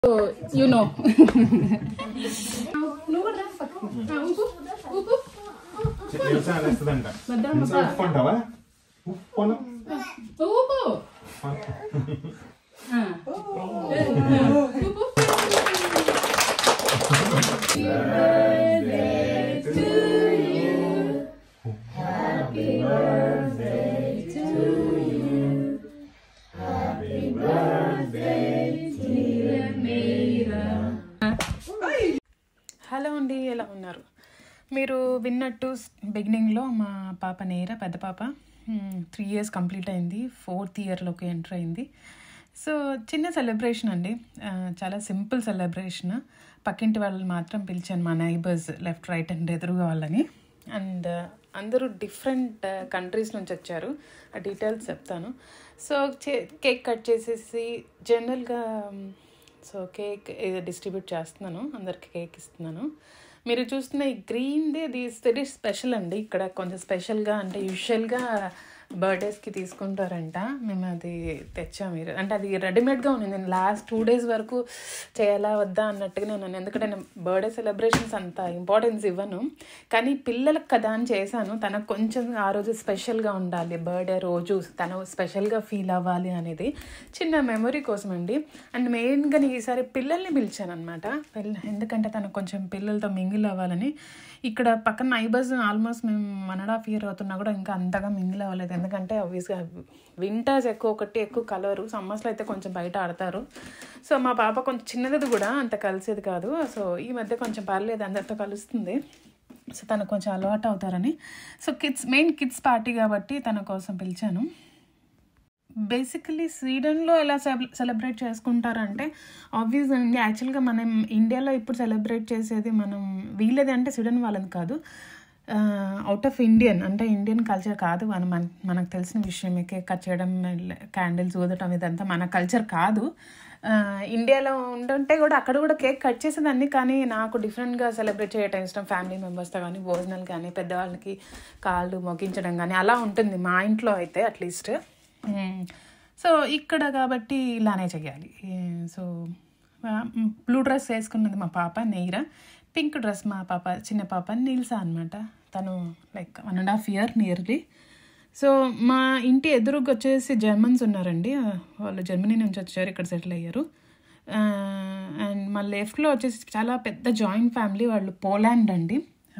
You know నువ్వు కూడా రా పక్కకు. ఆ, ఊపు ఊపు నిమిషం అనేస్తుందంట వద్దా, నిమిషం వద్దా. ఉప్పు అంటావా ఉప్పు అను. ఊపు ఆ. ఊపు హలో అండి ఎలా ఉన్నారు మీరు విన్నట్టు బిగినింగ్లో మా పాప నేర పెద్ద పాప త్రీ ఇయర్స్ కంప్లీట్ అయింది ఫోర్త్ ఇయర్లోకి ఎంటర్ అయింది సో చిన్న సెలబ్రేషన్ అండి ఆ, చాలా సింపుల్ సెలబ్రేషన్ పక్కింటి వాళ్ళు మాత్రం పిలిచాను మా నైబర్స్ లెఫ్ట్ రైట్ అండ్ ఎదురుగా వాళ్ళని అండ్ అందరూ డిఫరెంట్ కంట్రీస్ నుంచి వచ్చారు ఆ డీటెయిల్స్ చెప్తాను సో కేక్ కట్ చేసేసి జనరల్గా సో కేక్ ఇది డిస్ట్రిబ్యూట్ చేస్తున్నాను అందరికి కేక్ ఇస్తున్నాను మీరు చూస్తున్న ఈ గ్రీన్ది ఇది వెరీ స్పెషల్ అండి ఇక్కడ కొంచెం స్పెషల్గా అంటే యూజువల్గా బర్త్డేస్కి తీసుకుంటారంట మేము అది తెచ్చాము మీరు అంటే అది రెడీమేడ్గా ఉంది నేను లాస్ట్ టూ డేస్ వరకు చేయాలా వద్దా అన్నట్టుగా నేను ఎందుకంటే నేను బర్త్డే సెలబ్రేషన్స్ అంత ఇంపార్టెన్స్ ఇవ్వను కానీ పిల్లలకు కదా అని చేశాను తనకు కొంచెం ఆ రోజు స్పెషల్గా ఉండాలి బర్త్డే రోజు తను స్పెషల్గా ఫీల్ అవ్వాలి అనేది చిన్న మెమరీ కోసం అండి అండ్ మెయిన్గా నేను ఈసారి పిల్లల్ని పిలిచాను అనమాట ఎందుకంటే తనకు కొంచెం పిల్లలతో మింగిల్ అవ్వాలని ఇక్కడ పక్కన నైబర్స్ ఆల్మోస్ట్ మేము వన్ అండ్ హాఫ్ ఇయర్ అవుతున్నా కూడా ఇంకా అంతగా మింగిల్ అవ్వలేదు ఎందుకంటే ఆబ్వియస్గా వింటర్స్ ఎక్కువ ఒకటి ఎక్కువ కలరు సమ్మర్స్లో అయితే కొంచెం బయట ఆడతారు సో మా పాప కొంచెం చిన్నది కూడా అంత కలిసేది కాదు సో ఈ మధ్య కొంచెం పర్లేదు అందరితో కలుస్తుంది సో తనకు కొంచెం అలవాటు అవుతారని so kids main kids party కాబట్టి తన కోసం పిలిచాను బేసికలీ స్వీడన్లో ఎలా సెలబ్రేట్ చేసుకుంటారంటే ఆబ్వియస్ అండి యాక్చువల్గా మనం ఇండియాలో ఇప్పుడు సెలబ్రేట్ చేసేది మనం వీళ్ళది అంటే స్వీడన్ వాళ్ళది కాదు అవుట్ ఆఫ్ ఇండియన్ అంటే ఇండియన్ కల్చర్ కాదు మన మన- మనకు తెలిసిన విషయం కేక్ కట్ చేయడం క్యాండిల్స్ ఊదటం ఇదంతా మన కల్చర్ కాదు ఆ, ఇండియాలో ఉంటుంటే కూడా అక్కడ కూడా కేక్ కట్ చేసేదాన్ని కానీ నాకు డిఫరెంట్గా సెలబ్రేట్ చేయటం ఇష్టం ఫ్యామిలీ మెంబర్స్తో కానీ భోజనాలు కానీ పెద్దవాళ్ళకి కాళ్ళు మొగించడం కానీ అలా ఉంటుంది మా ఇంట్లో అయితే అట్లీస్ట్ సో ఇక్కడ కాబట్టి ఇలానే చేయాలి సో బ్లూ డ్రెస్ వేసుకున్నది మా పాప నెయ్ర పింక్ డ్రెస్ మా పాప చిన్న పాప నీల్సా అనమాట తను like one and half year nearly so మా ఇంటి ఎదురుగా వచ్చేసి జర్మన్స్ ఉన్నారండి ఆ, వాళ్ళు జర్మనీ నుంచి వచ్చారు ఇక్కడ సెటిల్ అయ్యారు అండ్ మా లెఫ్ట్లో వచ్చేసి చాలా పెద్ద జాయింట్ ఫ్యామిలీ వాళ్ళు పోలాండ్ అండి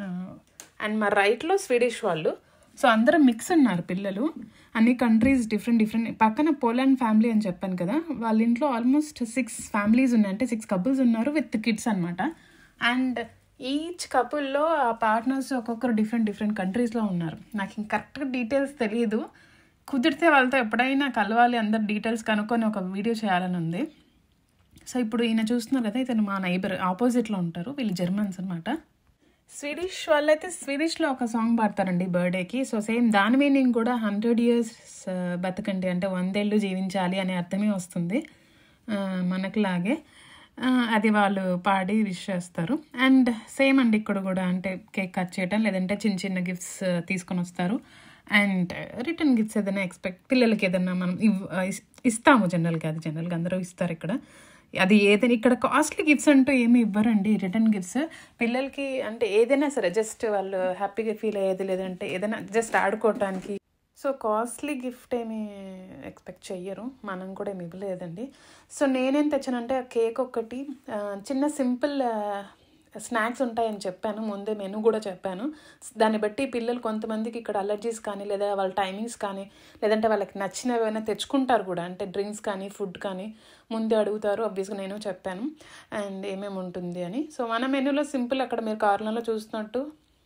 అండ్ మా రైట్లో స్వీడిష్ వాళ్ళు సో అందరూ మిక్స్ ఉన్నారు పిల్లలు అన్ని కంట్రీస్ డిఫరెంట్ డిఫరెంట్ పక్కన పోలాండ్ ఫ్యామిలీ అని చెప్పాను కదా వాళ్ళ ఇంట్లో ఆల్మోస్ట్ సిక్స్ ఫ్యామిలీస్ ఉన్నాయి అంటే సిక్స్ కపుల్స్ ఉన్నారు విత్ కిడ్స్ అనమాట అండ్ ఈచ్ కపుల్లో ఆ పార్ట్నర్స్ ఒక్కొక్కరు డిఫరెంట్ డిఫరెంట్ కంట్రీస్లో ఉన్నారు నాకు ఇంక కరెక్ట్గా డీటెయిల్స్ తెలియదు కుదిరితే వాళ్ళతో ఎప్పుడైనా కలవాలి అందరు డీటెయిల్స్ కనుక్కొని ఒక వీడియో చేయాలని ఉంది సో ఇప్పుడు ఈయన చూస్తున్నారు కదా ఇతను మా నైబర్ ఆపోజిట్లో ఉంటారు వీళ్ళు జర్మన్స్ అనమాట స్వీడిష్ వాళ్ళైతే స్వీడిష్లో ఒక సాంగ్ పాడతారండి బర్త్డేకి సో సేమ్ దాని మీనింగ్ కూడా హండ్రెడ్ ఇయర్స్ బతకండి అంటే వందేళ్ళు జీవించాలి అనే అర్థమే వస్తుంది ఆ, మనకులాగే ఆ, అది వాళ్ళు పాడి విష్ చేస్తారు అండ్ సేమ్ అండి ఇక్కడ కూడా అంటే కేక్ కట్ చేయడం లేదంటే చిన్న చిన్న గిఫ్ట్స్ తీసుకొని వస్తారు అండ్ రిటర్న్ గిఫ్ట్స్ ఏదైనా ఎక్స్పెక్ట్ పిల్లలకి ఏదైనా మనం ఇవ్ ఇస్- ఇస్తాము జనరల్గా అది జనరల్గా అందరూ ఇస్తారు ఇక్కడ అది ఏదైనా ఇక్కడ కాస్ట్లీ గిఫ్ట్స్ అంటూ ఏమి ఇవ్వరండి రిటర్న్ గిఫ్ట్స్ పిల్లలకి అంటే ఏదైనా సరే జస్ట్ వాళ్ళు హ్యాపీగా ఫీల్ అయ్యేది లేదంటే ఏదైనా జస్ట్ ఆడుకోవటానికి సో కాస్ట్లీ గిఫ్ట్ ఏమి ఎక్స్పెక్ట్ చెయ్యరు మనం కూడా ఏమి ఇవ్వలేదండి సో నేనేం తెచ్చానంటే ఆ కేక్ ఒకటి ఆ, చిన్న సింపుల్ స్నాక్స్ ఉంటాయని చెప్పాను ముందే మెను కూడా చెప్పాను దాన్ని బట్టి పిల్లలు కొంతమందికి ఇక్కడ అలర్జీస్ కానీ లేదా వాళ్ళ టైమింగ్స్ కానీ లేదంటే వాళ్ళకి నచ్చినవి ఏమైనా తెచ్చుకుంటారు కూడా అంటే డ్రింక్స్ కానీ ఫుడ్ కానీ ముందే అడుగుతారు అబ్వియస్గా నేను చెప్పాను అండ్ ఏమేమి ఉంటుంది అని సో మన మెనూలో సింపుల్ అక్కడ మీరు కార్నర్లో చూస్తున్నట్టు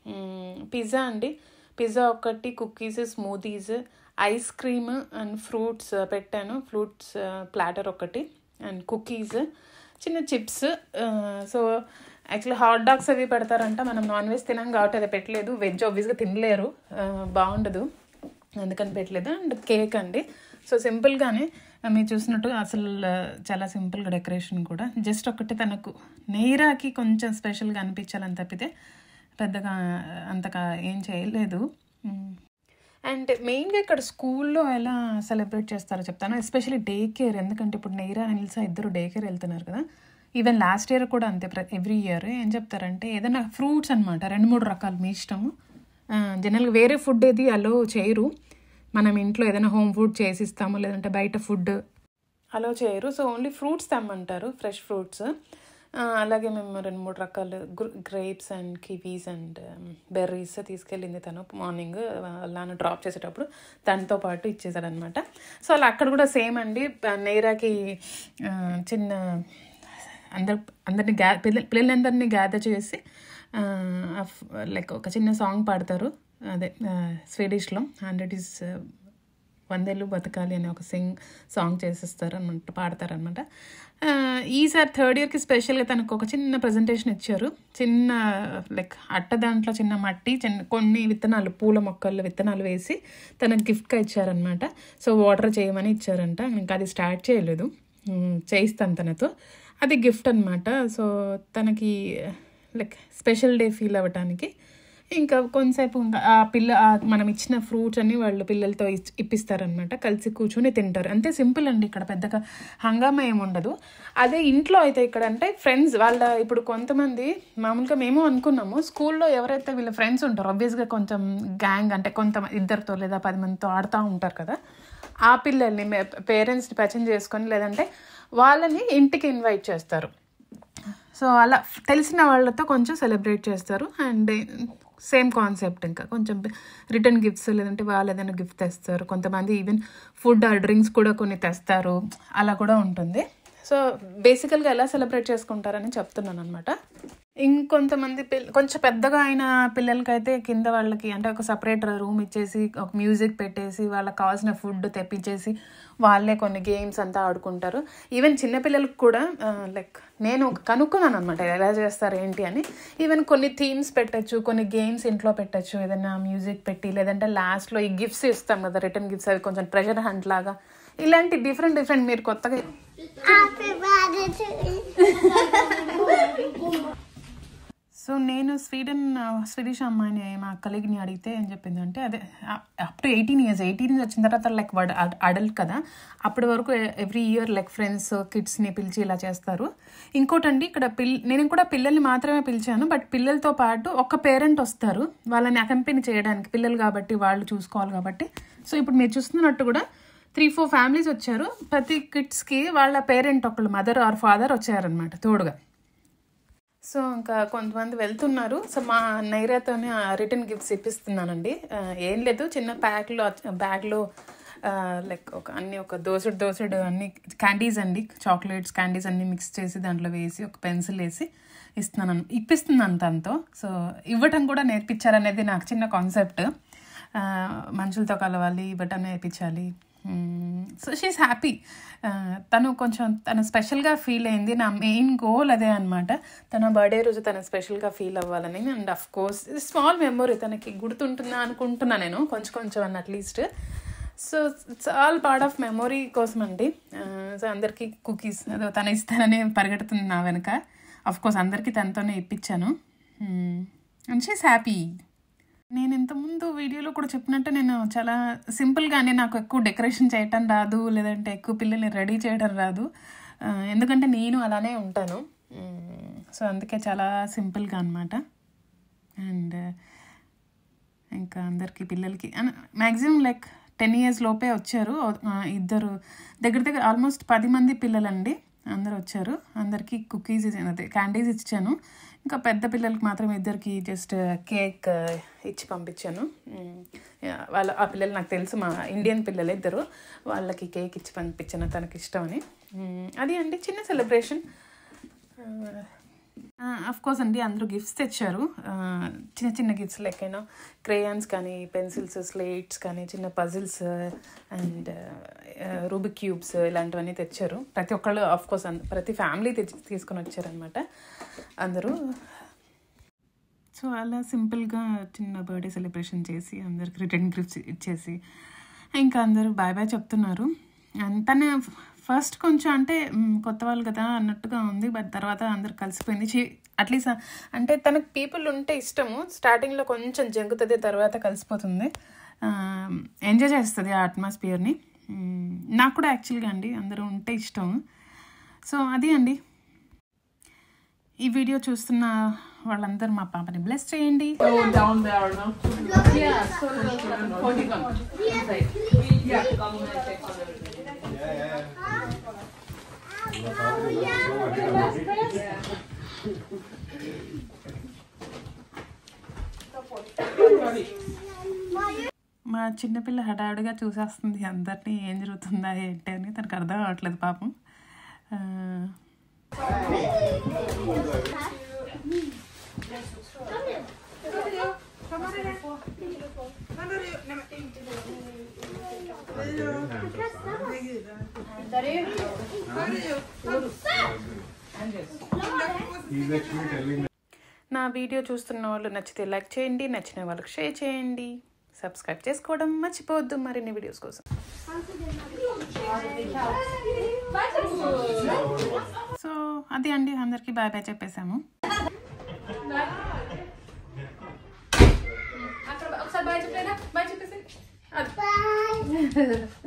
పిజ్జా అండి పిజ్జా ఒకటి cookies smoothies ice cream and fruits పెట్టాను ఫ్రూట్స్ ప్లాటర్ ఒకటి అండ్ కుకీస్ చిన్న chips so actually hot dogs అవి పెడతారంట మనం నాన్ వెజ్ తినాం కాబట్టి అది పెట్టలేదు వెజ్ ఆబ్వియస్గా తినలేరు ఆ, బాగుండదు అందుకని పెట్టలేదు అండ్ కేక్ అండి సో సింపుల్గానే మీరు చూసినట్టు అసలు చాలా సింపుల్గా డెకరేషన్ కూడా జస్ట్ ఒకటి తనకు నెయ్రాకి కొంచెం స్పెషల్గా అనిపించాలని తప్పితే పెద్దగా అంతగా ఏం చేయలేదు అండ్ మెయిన్గా ఇక్కడ స్కూల్లో ఎలా సెలబ్రేట్ చేస్తారో చెప్తాను ఎస్పెషల్లీ డే కేర్ ఎందుకంటే ఇప్పుడు నెయ్రా నిల్సా ఇద్దరు డే కేర్ వెళ్తున్నారు కదా ఈవెన్ లాస్ట్ ఇయర్ కూడా అంతే ఎవ్రీ ఇయర్ ఏం చెప్తారంటే ఏదైనా ఫ్రూట్స్ అనమాట రెండు మూడు రకాలు మీ ఇష్టము జనరల్గా వేరే ఫుడ్ ఏది అలో చేయరు మనం ఇంట్లో ఏదైనా హోమ్ ఫుడ్ చేసి ఇస్తాము లేదంటే బయట ఫుడ్ అలో చేయరు సో ఓన్లీ ఫ్రూట్స్ తెమ్మంటారు ఫ్రెష్ ఫ్రూట్స్ అలాగే మేము రెండు మూడు రకాలు grapes and kiwis and berries తీసుకెళ్ళింది తను మార్నింగ్ నాన్న డ్రాప్ చేసేటప్పుడు దానితో పాటు ఇచ్చేసాడనమాట సో అలా అక్కడ కూడా సేమ్ అండి నేరాకి ఆ, చిన్న అందరు అందరిని గ్యా పిల్ల పిల్లలందరినీ గ్యాదర్ చేసి లైక్ ఒక చిన్న సాంగ్ పాడతారు అదే స్వీడిష్లో హండ్రెడ్ ఈస్ వందేళ్ళు బతకాలి అనే ఒక సింగ్ సాంగ్ చేసేస్తారు అనమాట పాడతారనమాట ఈసారి థర్డ్ ఇయర్కి స్పెషల్గా తనకు ఒక చిన్న ప్రజెంటేషన్ ఇచ్చారు చిన్న లైక్ అట్ట దాంట్లో చిన్న మట్టి చిన్న కొన్ని విత్తనాలు పూల మొక్కలు విత్తనాలు వేసి తనకు గిఫ్ట్గా ఇచ్చారనమాట సో వాటర్ చేయమని ఇచ్చారంట ఇంకా అది స్టార్ట్ చేయలేదు ఉమ్, చేయిస్తాను తనతో అది గిఫ్ట్ అనమాట సో తనకి లైక్ స్పెషల్ డే ఫీల్ అవ్వటానికి ఇంకా కొంతసేపు ఇంకా ఆ పిల్ల ఆ మనం ఇచ్చిన ఫ్రూట్స్ అన్ని వాళ్ళు పిల్లలతో ఇచ్- ఇప్పిస్తారనమాట కలిసి కూర్చొని తింటారు అంతే సింపుల్ అండి ఇక్కడ పెద్దగా హంగామా ఏమి ఉండదు అదే ఇంట్లో అయితే ఇక్కడ అంటే ఫ్రెండ్స్ వాళ్ళ ఇప్పుడు కొంతమంది మామూలుగా మేము అనుకున్నాము స్కూల్లో ఎవరైతే వీళ్ళ ఫ్రెండ్స్ ఉంటారో ఆబ్వియస్గా కొంచెం గ్యాంగ్ అంటే కొంత ఇద్దరితో లేదా పది మందితో ఆడుతూ ఉంటారు కదా ఆ పిల్లల్ని పేరెంట్స్ని పరిచయం చేసుకొని లేదంటే వాళ్ళని ఇంటికి ఇన్వైట్ చేస్తారు సో అలా తెలిసిన వాళ్ళతో కొంచెం సెలబ్రేట్ చేస్తారు అండ్ సేమ్ కాన్సెప్ట్ ఇంకా కొంచెం రిటర్న్ గిఫ్ట్స్ లేదంటే వాళ్ళు ఏదైనా గిఫ్ట్ తెస్తారు కొంతమంది ఈవెన్ ఫుడ్ డ్రింక్స్ కూడా కొన్ని తెస్తారు అలా కూడా ఉంటుంది సో బేసికల్గా ఎలా సెలబ్రేట్ చేసుకుంటారని చెప్తున్నాను అనమాట ఇంకొంతమంది పిల్ల కొంచెం పెద్దగా అయిన పిల్లలకైతే కింద వాళ్ళకి అంటే ఒక సపరేట్ రూమ్ ఇచ్చేసి ఒక మ్యూజిక్ పెట్టేసి వాళ్ళకి కావాల్సిన ఫుడ్ తెప్పించేసి వాళ్ళే కొన్ని గేమ్స్ అంతా ఆడుకుంటారు ఈవెన్ చిన్నపిల్లలకు కూడా లైక్ నేను కనుక్కున్నాను అనమాట ఎలా చేస్తారు ఏంటి అని ఈవెన్ కొన్ని థీమ్స్ పెట్టచ్చు కొన్ని గేమ్స్ ఇంట్లో పెట్టచ్చు ఏదైనా మ్యూజిక్ పెట్టి లేదంటే లాస్ట్లో ఈ గిఫ్ట్స్ ఇస్తాం కదా రిటర్న్ గిఫ్ట్స్ అవి కొంచెం ట్రెజర్ హంట్ లాగా ఇలాంటి డిఫరెంట్ డిఫరెంట్ మీరు కొత్తగా Happy birthday to you. So నేను స్వీడన్ ఆ, స్వీడిష్ అమ్మాయిని మా కలీగ్ని అడిగితే ఏం చెప్పింది అంటే అదే up to eighteen years eighteen years వచ్చిన తర్వాత లైక్ వాడు అడల్ట్ కదా అప్పటి వరకు ఎవ్రీ ఇయర్ లైక్ ఫ్రెండ్స్ కిడ్స్ని పిలిచి ఇలా చేస్తారు ఇంకోటండి ఇక్కడ పిల్ నేను కూడా పిల్లల్ని మాత్రమే పిలిచాను బట్ పిల్లలతో పాటు ఒక పేరెంట్ వస్తారు వాళ్ళని అకంపెనీ చేయడానికి పిల్లలు కాబట్టి వాళ్ళు చూసుకోవాలి కాబట్టి సో ఇప్పుడు మీరు చూస్తున్నట్టు కూడా త్రీ ఫోర్ ఫ్యామిలీస్ వచ్చారు ప్రతి కిడ్స్కి వాళ్ళ పేరెంట్ ఒకళ్ళు మదర్ ఆర్ ఫాదర్ వచ్చారనమాట తోడుగా సో ఇంకా కొంతమంది వెళ్తున్నారు సో మా నైరాతోనే రిటర్న్ గిఫ్ట్స్ ఇప్పిస్తున్నానండి ఆ, ఏం లేదు చిన్న ప్యాక్లో బ్యాగ్లో లైక్ ఒక అన్ని ఒక దోసెడు దోసెడు అన్ని క్యాండీస్ అండి చాక్లెట్స్ క్యాండీస్ అన్ని మిక్స్ చేసి దాంట్లో వేసి ఒక పెన్సిల్ వేసి ఇస్తున్నాను ఇప్పిస్తున్నాను తనతో సో ఇవ్వటం కూడా నేర్పించాలనేది నాకు చిన్న కాన్సెప్ట్ మనుషులతో కలవాలి ఇవ్వటం నేర్పించాలి సో షీఈస్ హ్యాపీ తను కొంచెం తను స్పెషల్గా ఫీల్ అయింది నా మెయిన్ గోల్ అదే అనమాట తన బర్త్డే రోజు తను స్పెషల్గా ఫీల్ అవ్వాలని and of course small memory తనకి గుర్తుంటుందా అనుకుంటున్నా నేను కొంచెం కొంచెం అన్న at least so it's all part of memory కోసం అండి సో అందరికీ కుకీస్ అదో తను ఇస్తానని పరిగెడుతుంది నా వెనక అఫ్ కోర్స్ అందరికీ తనతోనే ఇప్పించాను అండ్ షీస్ హ్యాపీ నేను ఇంతకుముందు వీడియోలో కూడా చెప్పినట్టు నేను చాలా సింపుల్గానే నాకు ఎక్కువ డెకరేషన్ చేయటం రాదు లేదంటే ఎక్కువ పిల్లల్ని రెడీ చేయడం రాదు ఆ, ఎందుకంటే నేను అలానే ఉంటాను సో అందుకే చాలా సింపుల్గా అనమాట అండ్ ఇంకా అందరికి పిల్లలకి మ్యాక్సిమం లైక్ టెన్ ఇయర్స్ లోపే వచ్చారు ఆ, ఇద్దరు దగ్గర దగ్గర ఆల్మోస్ట్ పది మంది పిల్లలండి అందరు వచ్చారు అందరికీ కుకీస్ అదే క్యాండీస్ ఇచ్చాను ఇంకా పెద్ద పిల్లలకి మాత్రం ఇద్దరికి జస్ట్ కేక్ ఇచ్చి పంపించాను మ్, యా, వాళ్ళ ఆ పిల్లలు నాకు తెలుసు మా ఇండియన్ పిల్లలు ఇద్దరు వాళ్ళకి కేక్ ఇచ్చి పంపించాను తనకి ఇష్టమని మ్, అది అండి చిన్న సెలబ్రేషన్ అఫ్ కోర్స్ అండి అందరూ గిఫ్ట్స్ తెచ్చారు ఆ, చిన్న చిన్న గిఫ్ట్స్ లైక్ అయినా క్రేయాన్స్ కానీ పెన్సిల్స్ స్లేట్స్ కానీ చిన్న పజిల్స్ అండ్ రూబిక్ క్యూబ్స్ ఇలాంటివన్నీ తెచ్చారు ప్రతి ఒక్కళ్ళు ఆఫ్ కోర్స్ ప్రతి ఫ్యామిలీ తెచ్చి తీసుకొని వచ్చారనమాట అందరూ సో అలా సింపుల్గా చిన్న బర్త్డే సెలబ్రేషన్ చేసి అందరికి రిటర్న్ గిఫ్ట్స్ ఇచ్చేసి ఇంకా అందరూ బాయ్ బాయ్ చెప్తున్నారు అండ్ తన ఫస్ట్ కొంచెం అంటే మ్, కొత్త వాళ్ళు కదా అన్నట్టుగా ఉంది బట్ తర్వాత అందరు కలిసిపోయింది అట్లీస్ట్ అంటే తనకు పీపుల్ ఉంటే ఇష్టము స్టార్టింగ్లో కొంచెం జంకుతుంది తర్వాత కలిసిపోతుంది ఎంజాయ్ చేస్తుంది ఆ అట్మాస్ఫియర్ని నాకు కూడా యాక్చువల్గా అండి అందరూ ఉంటే ఇష్టం సో అది అండి ఈ వీడియో చూస్తున్న వాళ్ళందరూ మా పాపని బ్లెస్ చేయండి Go down there now. Yeah, so holding on. Inside. Yeah, come and check on everything. మా చిన్నపిల్ల హడావుడిగా చూసేస్తుంది అందరినీ ఏం జరుగుతుందా ఏంటి అని తనకు అర్థం అవ్వట్లేదు పాపం ఆ, He's actually telling me. నా వీడియో చూస్తున్న వాళ్ళు నచ్చితే లైక్ చేయండి నచ్చిన వాళ్ళకి షేర్ చేయండి సబ్స్క్రైబ్ చేసుకోవడం మర్చిపోవద్దు మరిన్ని వీడియోస్ కోసం సో అది అండి అందరికీ బాయ్ బాయ్ చెప్పేశాము అక్కడ ఒకసారి బాయ్ చెప్పేదా బాయ్ చెప్పేసి Bye.